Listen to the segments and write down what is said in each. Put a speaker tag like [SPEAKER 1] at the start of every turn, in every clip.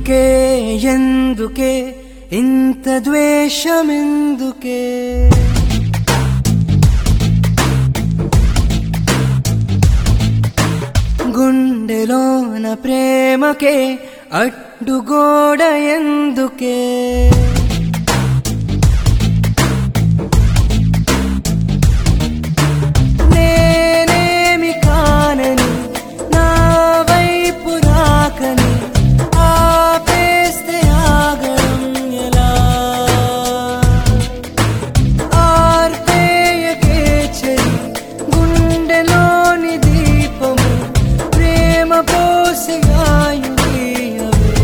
[SPEAKER 1] ఎందుకే ఎందుకే ఇంత ద్వేషమెందుకే గుండెలోన ప్రేమకే అడ్డుగోడ ఎందుకే నేనేమి కానని నా వైపు రాకని ఆపేస్తే ఆగడం ఎలా ఆర్పేయకే చెలి గుండెలోని దీపము ప్రేమ పోసి ఆయుధీయవే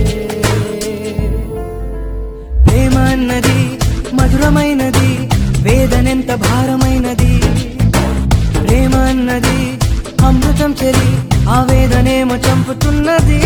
[SPEAKER 1] ప్రేమ అన్నది మధురమైనది వేదనెంత భారమైనది ప్రేమ అన్నది అమృతం చెరి ఆవేదనేమో చంపుతున్నది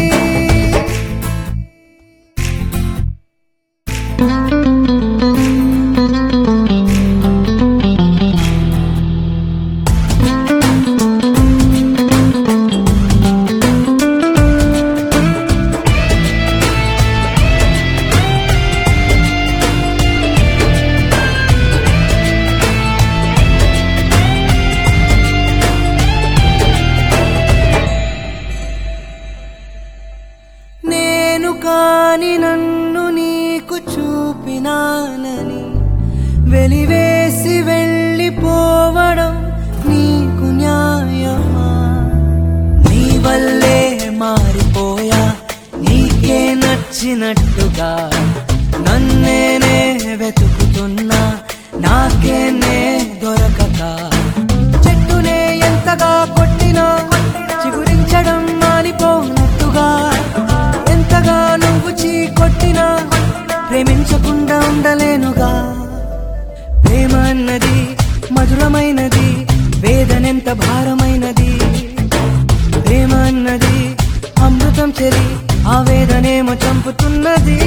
[SPEAKER 1] నేను కాని నన్ను నీకు చూపినానని వెలివేసి వెళ్ళిపోవడం నీకు న్యాయమా నీ వల్లే మారిపోయా నీకే నచ్చినట్టుగా నన్నేనే వెతుకుతున్నా నాకేనే దొరకక చెట్టునే ఎంతగా కొట్టినా చిగురించడం మానిపోనట్టుగా ఎంతగా నువ్వు చీ కొట్టినా ప్రేమించకుండా ఉండలేనుగా ప్రేమ అన్నది మధురమైనది వేదనెంత భారమైనది ప్రేమ అన్నది అమృతం చెరి ఆవేదనేమో చంపుతున్నది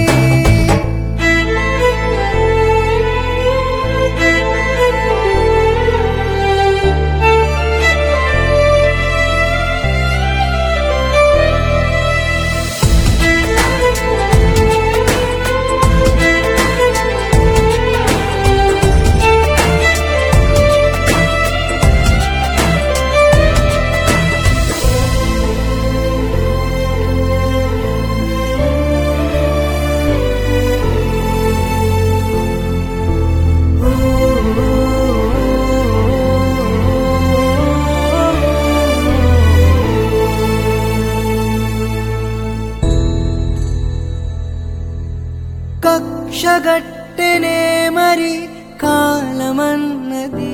[SPEAKER 1] కక్షగట్టెనే మరి కాలమన్నది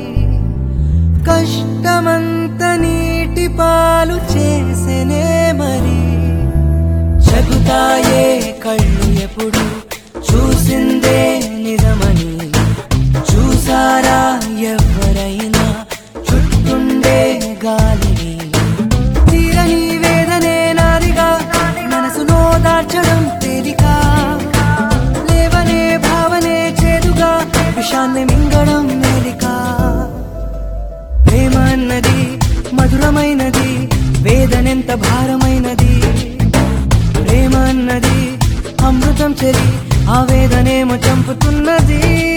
[SPEAKER 1] కష్టమంత నీటి పాలు చేసెనే మరి చెబుతాయే కళ్ళు ఎప్పుడు చూసిందే నిజమని చూసారా ఎవరైనా చుట్టుండే గాలిని తీరని వేదనే నాదిగా మనసులో దాచడం తేలిక లేవనే భావనే చేదుగా విషాన్ని మింగడం మేలిక ప్రేమ అన్నది మధురమైనది వేదనెంత భారమైనది ప్రేమ అన్నది అమృతం చెరి ఆవేదనేమో చంపుతున్నది